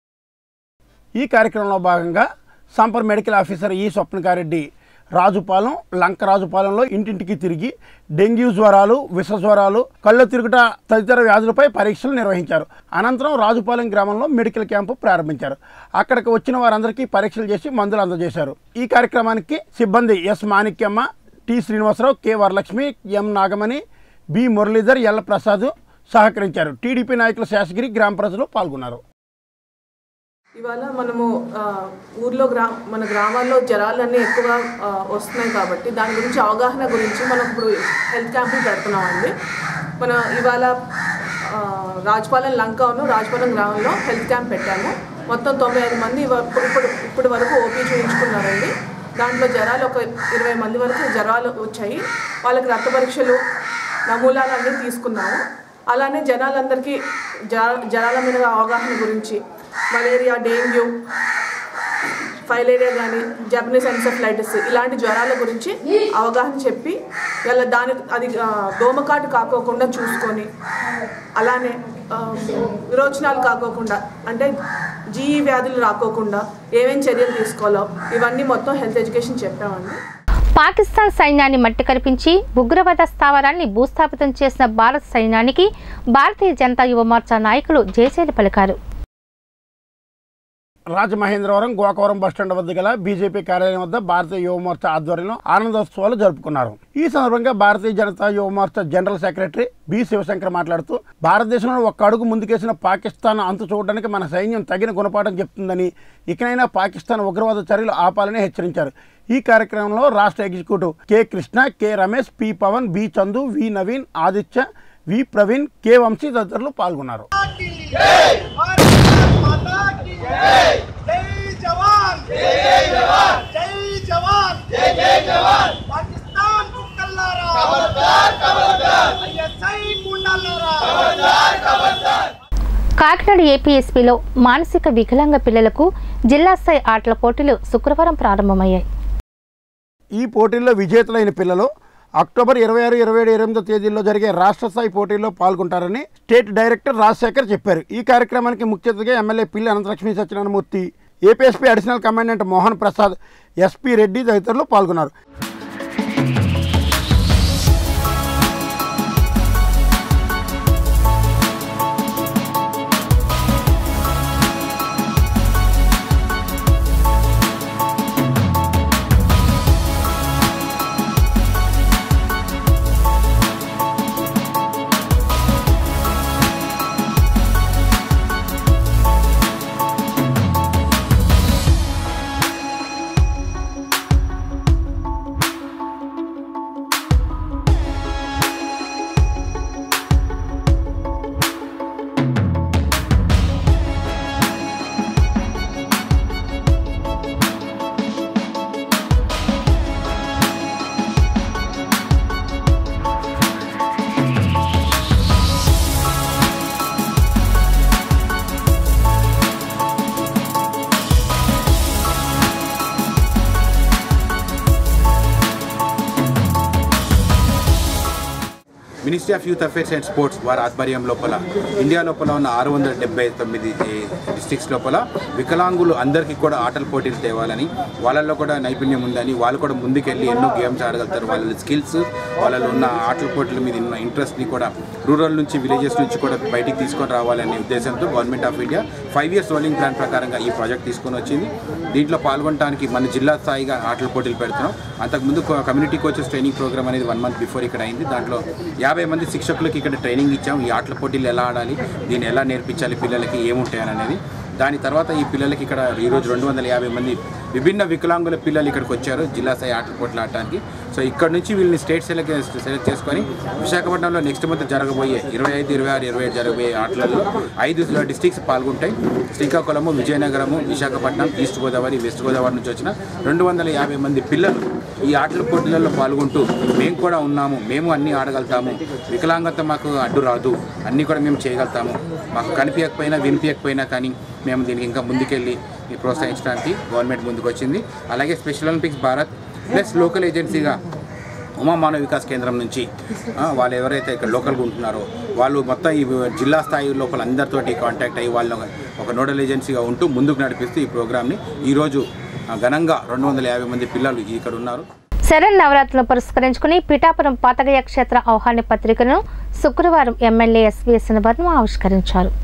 Speaker 2: ఈ కార్యక్రమంలో భాగంగా సంపర్ మెడికల్ ఆఫీసర్ ఈ స్వప్నకారెడ్డి రాజుపాలెం లంక రాజుపాలెంలో ఇంటింటికి తిరిగి డెంగ్యూ జ్వరాలు విష జ్వరాలు కళ్ళ తిరుగుట తదితర వ్యాధులపై పరీక్షలు నిర్వహించారు అనంతరం రాజుపాలెం గ్రామంలో మెడికల్ క్యాంపు ప్రారంభించారు అక్కడికి వచ్చిన వారందరికీ పరీక్షలు చేసి మందులు అందజేశారు ఈ కార్యక్రమానికి సిబ్బంది S Manikyamma T Srinivasa Rao K Varalakshmi M Nagamani B Muralidhar Ella Prasad సహకరించారు టీడీపీ నాయకులు శేషగిరి గ్రామ ప్రజలు పాల్గొన్నారు
Speaker 15: ఇవాళ మనము ఆ, ఊర్లో గ్రా మన గ్రామాల్లో జ్వరాలన్నీ ఎక్కువ ఆ, వస్తున్నాయి కాబట్టి దాని గురించి అవగాహన గురించి మనం ఇప్పుడు హెల్త్ క్యాంపులు పెడుతున్నామండి మన ఇవాళ ఆ, రాజపాలెం లంకను రాజపాలెం గ్రామంలో హెల్త్ క్యాంప్ పెట్టాము మొత్తం తొంభై ఐదు మంది ఇవ- ఇప్పుడు ఇప్పుడు ఇప్పటి వరకు ఓపీ చూపించుకున్నారండి దాంట్లో జ్వరాలు ఒక ఇరవై మంది వరకు జ్వరాలు వచ్చాయి వాళ్ళకి రక్త పరీక్షలు నమూనాలు అన్నీ తీసుకున్నాము అలానే జనాలందరికీ జ్వర జ్వరాల మీద అవగాహన గురించి మలేరియా డెంగ్యూ ఫైలేరియా కానీ జపనీస్ ఎన్సెఫ్లైటిస్ ఇలాంటి జ్వరాల గురించి అవగాహన చెప్పి ఇలా దాని అది ఆ, దోమకాటు కాకోకుండా చూసుకొని అలానే ఆ, విరోచనాలు కాకోకుండా అంటే జీఈ వ్యాధులు రాకోకుండా ఏమేం చర్యలు తీసుకోవాలో ఇవన్నీ మొత్తం హెల్త్ ఎడ్యుకేషన్ చెప్పామండి
Speaker 1: పాకిస్తాన్ సైన్యాన్ని మట్టి కరిపించి ఉగ్రవాద స్థావరాన్ని భూస్థాపితం చేసిన భారత సైన్యానికి భారతీయ జనతా యువ మోర్చా నాయకులు జేజేలు పలికారు
Speaker 2: రాజమహేంద్రవరం గోకవరం బస్టాండ్ వద్ద గల బీజేపీ కార్యాలయం వద్ద భారతీయ యువ మోర్చా ఆధ్వర్యంలో ఆనందోత్సవాలు జరుపుకున్నారు ఈ సందర్భంగా Bharatiya Janata Yuva Morcha general secretary B Shivashankar మాట్లాడుతూ భారతదేశంలో ఒక్క అడుగు ముందుకేసిన పాకిస్తాన్ అంతు చూడడానికి మన సైన్యం తగిన గుణపాఠం చెప్తుందని ఇకనైనా పాకిస్తాన్ ఉగ్రవాద చర్యలు ఆపాలని హెచ్చరించారు ఈ కార్యక్రమంలో రాష్ట్ర executive K Krishna K Ramesh P Pavan B Chandu V Naveen Aditya V Praveen K Vamsi తదితరులు పాల్గొన్నారు
Speaker 16: జై
Speaker 1: కాకినాడ ఏపీఎస్పీలో మానసిక వికలాంగ పిల్లలకు జిల్లా స్థాయి ఆటల పోటీలు శుక్రవారం ప్రారంభమయ్యాయి
Speaker 2: ఈ పోటీల్లో విజేతలైన పిల్లలు అక్టోబర్ ఇరవై ఆరు ఇరవై ఏడు ఇరవై ఎనిమిదో తేదీల్లో జరిగే రాష్ట్ర స్థాయి పోటీల్లో పాల్గొంటారని స్టేట్ డైరెక్టర్ రాజశేఖర్ చెప్పారు ఈ కార్యక్రమానికి ముఖ్య అతిథిగా MLA Pilli Anantalakshmi Satyanarayanamurthy APSP additional commandant Mohan Prasad SP Reddy తదితరులు పాల్గొన్నారు
Speaker 16: ministry of youth affairs and sports వారి ఆధ్వర్యం లోపల ఇండియా లోపల ఉన్న ఆరు వందల డెబ్బై తొమ్మిది డిస్ట్రిక్ట్స్ లోపల వికలాంగులు అందరికీ కూడా ఆటల పోటీలు తేవాలని వాళ్ళల్లో కూడా నైపుణ్యం ఉందని వాళ్ళు కూడా ముందుకెళ్ళి ఎన్నో గేమ్స్ ఆడగలుగుతారు వాళ్ళ స్కిల్స్ వాళ్ళలో ఉన్న ఆటల పోటీల మీద ఉన్న ఇంట్రెస్ట్ని కూడా రూరల్ నుంచి విలేజెస్ నుంచి కూడా బయటికి తీసుకొని రావాలనే ఉద్దేశంతో government of India five years rolling plan ప్రకారంగా ఈ ప్రాజెక్ట్ తీసుకొని వచ్చింది దీంట్లో పాల్గొనడానికి మన జిల్లా స్థాయిగా ఆటల పోటీలు పెడుతున్నాం అంతకుముందు కమ్యూనిటీ కోచెస్ ట్రైనింగ్ ప్రోగ్రామ్ అనేది వన్ మంత్ బిఫోర్ ఇక్కడ అయింది దాంట్లో యాభై మంది శిక్షకులకి ఇక్కడ ట్రైనింగ్ ఇచ్చాం ఈ ఆటల పోటీలు ఎలా ఆడాలి దీన్ని ఎలా నేర్పించాలి పిల్లలకి ఏముంటాయని అనేది దాని తర్వాత ఈ పిల్లలకి ఇక్కడ ఈరోజు రెండు వందల యాభై మంది విభిన్న వికలాంగుల పిల్లలు ఇక్కడికి వచ్చారు జిల్లా స్థాయి ఆటల పోటీలు ఆడటానికి సో ఇక్కడ నుంచి వీళ్ళని స్టేట్ సెలెక్ట్ సెలెక్ట్ చేసుకొని విశాఖపట్నంలో నెక్స్ట్ మంత్ జరగబోయే ఇరవై ఐదు ఇరవై ఆరు ఇరవై ఏడు జరగబోయే ఆటలలో ఐదు డిస్టిక్స్ పాల్గొంటాయి శ్రీకాకుళము విజయనగరము విశాఖపట్నం ఈస్ట్ గోదావరి వెస్ట్ గోదావరి నుంచి వచ్చిన రెండు వందల యాభై మంది పిల్లలు ఈ ఆటల పోటీలలో పాల్గొంటూ మేము కూడా ఉన్నాము మేము అన్నీ ఆడగలుగుతాము వికలాంగత మాకు అడ్డు రాదు అన్నీ కూడా మేము చేయగలుగుతాము మాకు కనిపించకపోయినా వినిపించకపోయినా కానీ మేము దీనికి ఇంకా ముందుకెళ్ళి ఈ ప్రోత్సహించడానికి గవర్నమెంట్ ముందుకు వచ్చింది అలాగే Special Olympics Bharat plus local ఏజెన్సీగా ఉమా మానవ వికాస్ కేంద్రం నుంచి ఆ, వాళ్ళు ఎవరైతే ఇక్కడ లోకల్గా ఉంటున్నారో వాళ్ళు మొత్తం ఈ జిల్లా స్థాయి లోపల అందరితోటి కాంటాక్ట్ అయ్యి వాళ్ళు ఒక నోడల్ ఏజెన్సీగా ఉంటూ ముందుకు నడిపిస్తూ ఈ ప్రోగ్రామ్ని ఈరోజు ఆ, ఘనంగా రెండు వందల యాభై మంది పిల్లలు ఇక్కడ ఉన్నారు
Speaker 1: శరణ్ నవరాత్రులను పురస్కరించుకుని పిఠాపురం పాతగయ క్షేత్ర ఆహ్వాన పత్రికను శుక్రవారం ఎమ్మెల్యే ఎస్వీఎస్ వర్మ ఆవిష్కరించారు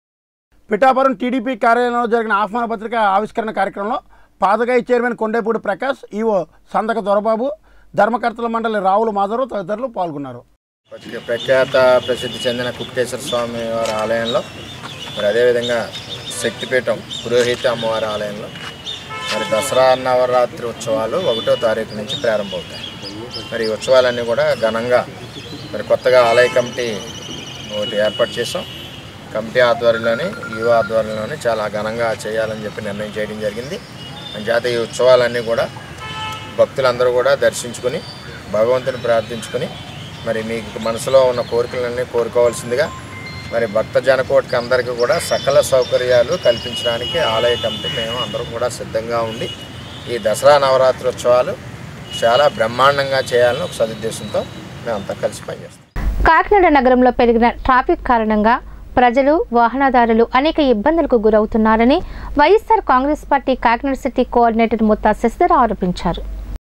Speaker 2: పిఠాపురం టీడీపీ కార్యాలయంలో జరిగిన ఆహ్వాన పత్రిక ఆవిష్కరణ కార్యక్రమంలో పాదగాయి చైర్మన్ కొండేపూడి ప్రకాష్ ఈవో సందక దొరబాబు ధర్మకర్తల మండలి రావుల మాధవరావు తదితరులు పాల్గొన్నారు
Speaker 17: ప్రఖ్యాత ప్రసిద్ధి చెందిన కుక్టేశ్వర స్వామి వారి ఆలయంలో మరి అదేవిధంగా శక్తిపీఠం పురోహిత అమ్మవారి ఆలయంలో మరి దసరా నవరాత్రి ఉత్సవాలు ఒకటో తారీఖు నుంచి ప్రారంభమవుతాయి మరి ఈ ఉత్సవాలన్నీ కూడా ఘనంగా మరి కొత్తగా ఆలయ కమిటీ ఒకటి ఏర్పాటు చేసాం కమిటీ ఆధ్వర్యంలోని యువ ఆధ్వర్యంలోని చాలా ఘనంగా చేయాలని చెప్పి నిర్ణయం చేయడం జరిగింది అంచేత ఈ ఉత్సవాలన్నీ కూడా భక్తులందరూ కూడా దర్శించుకుని భగవంతుని ప్రార్థించుకుని మరి మీకు మనసులో ఉన్న కోరికలన్నీ కోరుకోవాల్సిందిగా మరి భక్త జనకోటికి అందరికీ కూడా సకల సౌకర్యాలు కల్పించడానికి ఆలయ కమిటీ మేము అందరం కూడా సిద్ధంగా ఉండి ఈ దసరా నవరాత్రి ఉత్సవాలు చాలా బ్రహ్మాండంగా చేయాలని ఒక సదుద్దేశంతో మేమంతా కలిసి పనిచేస్తాం
Speaker 1: కాకినాడ నగరంలో పెరిగిన ట్రాఫిక్ కారణంగా ప్రజలు వాహనదారులు అనేక ఇబ్బందులకు గురవుతున్నారని YSR Congress party Kakinada city coordinator Mutha Sasidhar ఆరోపించారు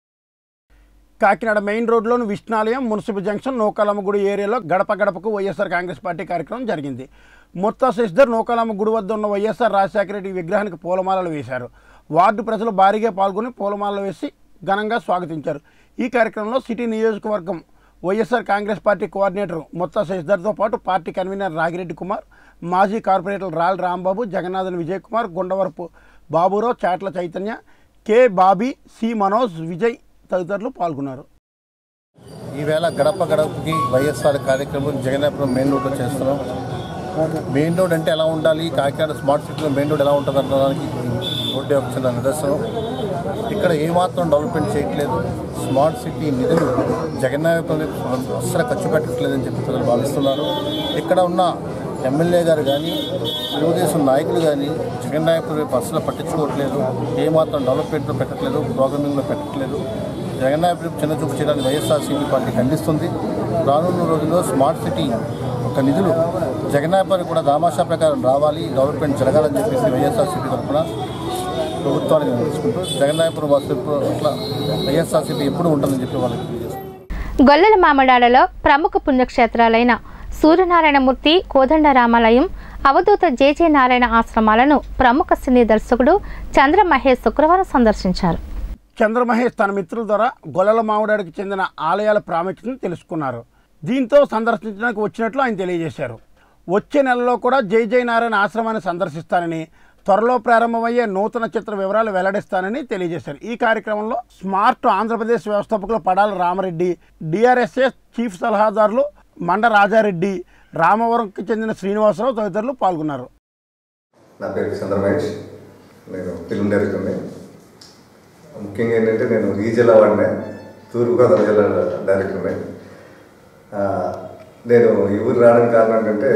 Speaker 2: కాకినాడ మెయిన్ రోడ్లోని విష్ణాలయం మున్సిపల్ జంక్షన్ నూకాలమ్మ గుడి ఏరియాలో గడప గడపకు వైఎస్ఆర్ కాంగ్రెస్ పార్టీ కార్యక్రమం జరిగింది ముత్తా శశిధర్ నూకాలమ్మ గుడి వద్ద ఉన్న వైఎస్ఆర్ రాజశేఖర రెడ్డి విగ్రహానికి పూలమాలలు వేశారు వార్డు ప్రజలు భారీగా పాల్గొని పూలమాలలు వేసి ఘనంగా స్వాగతించారు ఈ కార్యక్రమంలో సిటీ నియోజకవర్గం YSR Congress party coordinator Mutha శశిధర్తో పాటు పార్టీ కన్వీనర్ రాగిరెడ్డి కుమార్ మాజీ కార్పొరేటర్ రాల్ రాంబాబు జగన్నాథన్ విజయ్ కుమార్ గుండవరపు బాబురావు చాట్ల చైతన్య కె బాబీ సి మనోజ్ విజయ్ తదితరులు పాల్గొన్నారు
Speaker 18: ఈవేళ గడప గడపకి వైఎస్ఆర్ కార్యక్రమం జగన్నాపురం మెయిన్ రోడ్లో చేస్తున్నాం మెయిన్ రోడ్ అంటే ఎలా ఉండాలి కాకినాడ స్మార్ట్ సిటీలో మెయిన్ రోడ్ ఎలా ఉంటుంది అనడానికి రోడ్డు యొక్క చిన్న నిదర్శనం ఇక్కడ ఏమాత్రం డెవలప్మెంట్ చేయట్లేదు స్మార్ట్ సిటీ నిధులు జగన్నాయపల్లి అస్సలు ఖర్చు పెట్టట్లేదని చెప్పి ప్రజలు భావిస్తున్నారు ఇక్కడ ఉన్న ఎమ్మెల్యే గారు కానీ తెలుగుదేశం నాయకులు కానీ జగన్నాయపల్లి అస్సలు పట్టించుకోవట్లేదు ఏమాత్రం డెవలప్మెంట్లో పెట్టట్లేదు ప్రోగ్రామింగ్లో పెట్టట్లేదు జగన్నాయపల్లి చిన్న చూపు చేయడానికి వైఎస్ఆర్సీపీ పార్టీ ఖండిస్తుంది రానున్న రోజుల్లో స్మార్ట్ సిటీ ఒక నిధులు జగన్నాయపల్లి కూడా దామాషా ప్రకారం రావాలి డెవలప్మెంట్ జరగాలని చెప్పేసి వైఎస్ఆర్సీపీ తరఫున ప్రభుత్వానికి తీసుకుంటూ జగన్నాయపురం వాసులు అట్లా వైఎస్ఆర్సీపీ ఎప్పుడు ఉంటుందని చెప్పి వాళ్ళకి తెలియజేస్తున్నాం.
Speaker 1: గొల్లల మామిడాడలో ప్రముఖ పుణ్యక్షేత్రాలైన సూర్యనారాయణమూర్తి కోదండరామాలయం అవధూత జేజే నారాయణ ఆశ్రమాలను ప్రముఖ సినీ దర్శకుడు చంద్ర మహేష్ శుక్రవారం సందర్శించారు
Speaker 2: చంద్రమహేష్ తన మిత్రుల ద్వారా గొల్లల మామిడాడికి చెందిన ఆలయాల ప్రాముఖ్యతను తెలుసుకున్నారు దీంతో సందర్శించడానికి వచ్చినట్లు ఆయన తెలియజేశారు వచ్చే నెలలో కూడా జై జై నారాయణ ఆశ్రమాన్ని సందర్శిస్తానని త్వరలో ప్రారంభమయ్యే నూతన చిత్ర వివరాలు వెల్లడిస్తానని తెలియజేశారు ఈ కార్యక్రమంలో స్మార్ట్ ఆంధ్రప్రదేశ్ వ్యవస్థాపకులు పడాల రామరెడ్డి డిఆర్ఎస్ఎస్ చీఫ్ సలహాదారులు మండ రాజారెడ్డి రామవరంకి చెందిన శ్రీనివాసరావు తదితరులు పాల్గొన్నారు
Speaker 19: నా పేరు చంద్రమహేష్ నేను ఫిల్మ్ డైరెక్టర్ని ముఖ్యంగా ఏంటంటే నేను ఈ జిల్లా వాడినే తూర్పుగోదావరి జిల్లా డైరెక్టర్ని ఆ, నేను ఈ ఊరు రావడానికి కారణం ఏంటంటే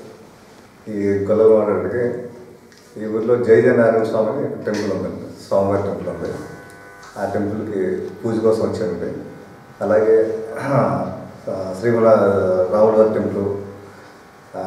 Speaker 19: ఈ గొల్లవాడకి ఈ ఊరిలో జై జయ నారాయణ స్వామి అని టెంపుల్ ఉందండి స్వామివారి టెంపుల్ ఉంది ఆ టెంపుల్కి పూజ కోసం వచ్చానండి అలాగే ఆ, శ్రీమల రాముల వారి టెంపుల్ ఆ,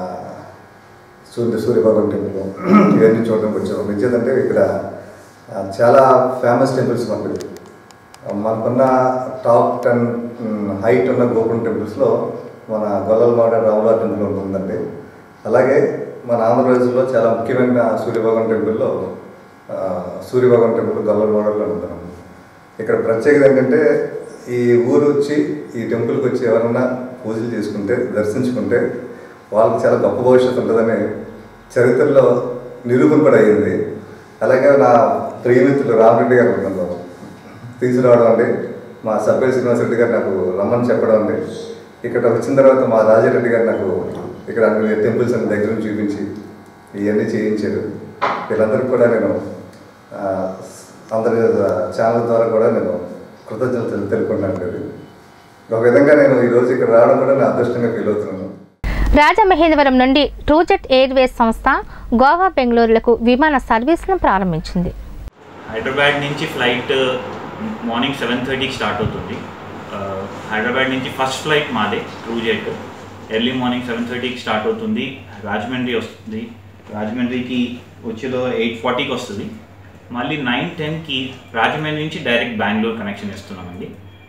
Speaker 19: సూర్య సూర్యభగవాన్ టెంపుల్ ఇవన్నీ చూడడానికి వచ్చాము నిజంటే ఇక్కడ ఆ, చాలా ఫేమస్ టెంపుల్స్ మనకి మనకున్న టాప్ టెన్ హైట్ ఉన్న గోపురం టెంపుల్స్లో మన గొల్లలమాడ రాముల టెంపుల్ ఒకటి ఉందండి అలాగే మన ఆంధ్రప్రదేశ్లో చాలా ముఖ్యమైన సూర్యభగవాన్ టెంపుల్లో ఆ, సూర్యభగవాన్ టెంపుల్ గొల్లలమాడలో ఉంటున్నాం ఇక్కడ ప్రత్యేకత ఏంటంటే ఈ ఊరు వచ్చి ఈ టెంపుల్కి వచ్చి ఎవరన్నా పూజలు చేసుకుంటే దర్శించుకుంటే వాళ్ళకి చాలా గొప్ప భవిష్యత్తు ఉంటుందని చరిత్రలో నిరూపణ కూడా అయ్యింది అలాగే నా ప్రియమిత్రులు రామరెడ్డి గారు నన్ను తీసుకురావడం అండి మా సభ్య శ్రీనివాస రెడ్డి గారు నాకు రమ్మని చెప్పడం అండి ఇక్కడ వచ్చిన తర్వాత మా రాజారెడ్డి గారు నాకు ఇక్కడ అన్ని టెంపుల్స్ అన్ని దగ్గర నుంచి చూపించి ఇవన్నీ చేయించారు వీళ్ళందరికీ కూడా నేను ఆ, అందరి ఛానల్ ద్వారా కూడా నేను కృతజ్ఞతలు తెలుపుకున్నాను అండి ఒక విధంగా నేను ఈరోజు ఇక్కడ రావడం కూడా నా అదృష్టంగా ఫీల్ అవుతున్నాను
Speaker 1: రాజమహేంద్రవరం నుండి ట్రూజెట్ ఎయిర్వేస్ సంస్థ గోవా బెంగళూరులకు విమాన సర్వీసులను ప్రారంభించింది
Speaker 20: హైదరాబాద్ నుంచి ఫ్లైట్ మార్నింగ్ సెవెన్ థర్టీకి స్టార్ట్ అవుతుంది ఆ, హైదరాబాద్ నుంచి ఫస్ట్ ఫ్లైట్ మాదే TruJet early morning seven థర్టీకి స్టార్ట్ అవుతుంది రాజమండ్రి వస్తుంది రాజమండ్రికి వచ్చేలో ఎయిట్ ఫార్టీకి వస్తుంది మళ్ళీ నైన్ టెన్కి రాజమండ్రి నుంచి డైరెక్ట్ బెంగళూరు కనెక్షన్ ఇస్తున్నామండి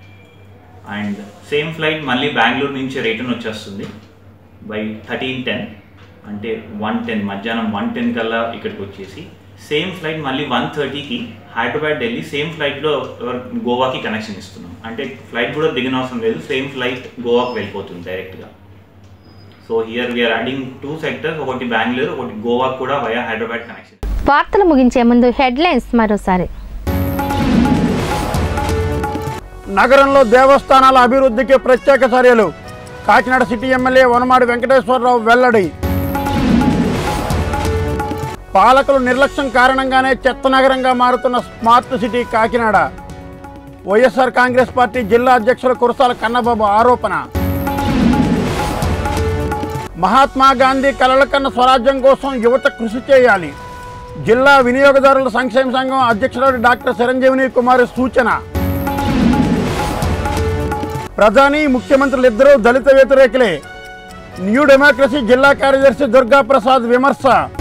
Speaker 20: అండ్ సేమ్ ఫ్లైట్ మళ్ళీ బెంగళూరు నుంచి రిటర్న్ వచ్చేస్తుంది బై థర్టీన్ టెన్ అంటే వన్ టెన్ మధ్యాహ్నం వన్ టెన్ కల్లా ఇక్కడికి వచ్చేసి సేమ్ ఫ్లైట్ మళ్ళీ వన్ థర్టీకి హైదరాబాద్ ఢిల్లీ సేమ్ ఫ్లైట్లో గోవాకి కనెక్షన్ ఇస్తున్నాం అంటే ఫ్లైట్ కూడా దిగిన అవసరం లేదు సేమ్ ఫ్లైట్ గోవాకి వెళ్ళిపోతుంది డైరెక్ట్గా so here we are adding two sectors ఒకటి బెంగళూరు ఒకటి గోవాకి కూడా వయా హైదరాబాద్ కనెక్షన్
Speaker 1: వార్తలు ముగించే ముందు హెడ్లైన్స్ మరోసారి
Speaker 2: నగరంలో దేవస్థానాల అభివృద్ధికి ప్రత్యేక చర్యలు కాకినాడ సిటీ ఎమ్మెల్యే వనమాడి వెంకటేశ్వరరావు వెల్లడి పాలకులు నిర్లక్ష్యం కారణంగానే చెత్త నగరంగా మారుతున్న smart city Kakinada YSR Congress party జిల్లా అధ్యక్షులు కురసాల కన్నబాబు ఆరోపణ మహాత్మా గాంధీ కలల కన్న స్వరాజ్యం కోసం యువత కృషి చేయాలి జిల్లా వినియోగదారుల సంక్షేమ సంఘం అధ్యక్షురాలు డాక్టర్ చిరంజీవిని కుమారి సూచన ప్రధాని ముఖ్యమంత్రులు ఇద్దరూ దళిత వ్యతిరేకులే న్యూ డెమోక్రసీ జిల్లా కార్యదర్శి దుర్గా ప్రసాద్ విమర్శ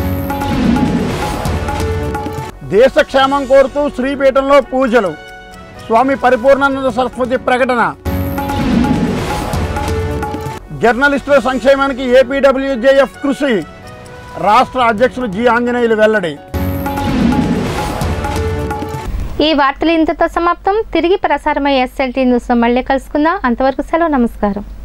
Speaker 2: దేశ క్షేమం కోరుతూ శ్రీపీఠంలో పూజలు స్వామి పరిపూర్ణానంద సరస్వతి ప్రకటన జర్నలిస్టుల సంక్షేమానికి ఏపీడబ్ల్యూజేఎఫ్ కృషి రాష్ట్ర అధ్యక్షులు జి ఆంజనేయులు వెల్లడి
Speaker 1: ఈ వార్తలు ఇంతతో సమాప్తం తిరిగి ప్రసారమయ్యే ఎస్ఎల్టీ న్యూస్లో మళ్ళీ కలుసుకుందాం అంతవరకు సెలవు నమస్కారం